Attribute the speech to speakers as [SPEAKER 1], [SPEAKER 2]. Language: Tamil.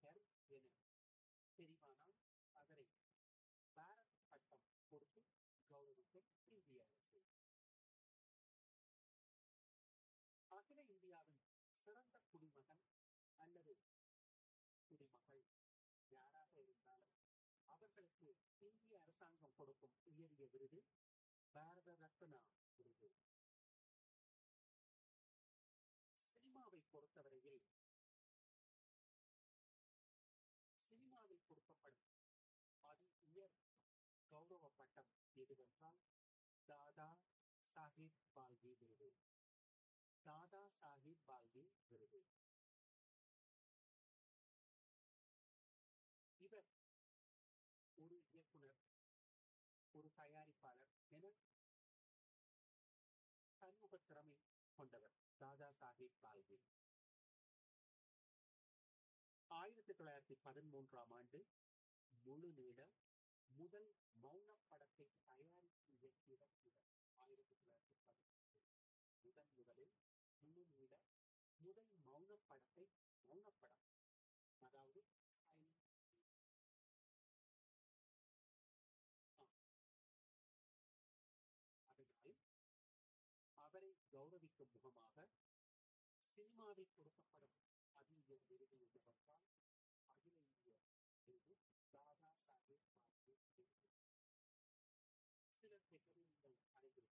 [SPEAKER 1] நாயகர் என தெரிவானால் அவரை பாரத் பட்டம் கொடுத்து கௌரவிக்கும் இந்திய அரசு அகில இந்தியாவின் சிறந்த குடிமகன் அல்லது குடிமகள் யாராக இருந்தாலும் அவர்களுக்கு இந்திய அரசாங்கம் கொடுக்கும் உயரிய விருது பாரத ரத்னா விருது சினிமாவை பொறுத்தவரையில் சினிமாவில் கொடுக்கப்படும் அதி உயர் கௌரவ பட்டம் எதுவென்றால் தாதா சாஹிப் பால்கி விருது தாதா சாஹிப் பால்கி விருது இவர் ஒரு இயக்குனர் ஒரு தயாரிப்பாளர் என பன்முக திறமை கொண்டவர் தாதா சாஹிப் பால்கி ஆயிரத்தி தொள்ளாயிரத்தி பதிமூன்றாம் ஆண்டு முழு நீள முதல் மௌன படத்தை தயாரித்து இயக்கியவர் இவர் ஆயிரத்தி தொள்ளாயிரத்தி பதிமூன்று முதன் முதலில் முழு நீள முதல் மௌன படத்தை மௌனப்படம் அதாவது அதனால் அவரை கௌரவிக்கும் முகமாக சினிமாவில் கொடுக்கப்படும் அதிக விருது என்னவென்றால்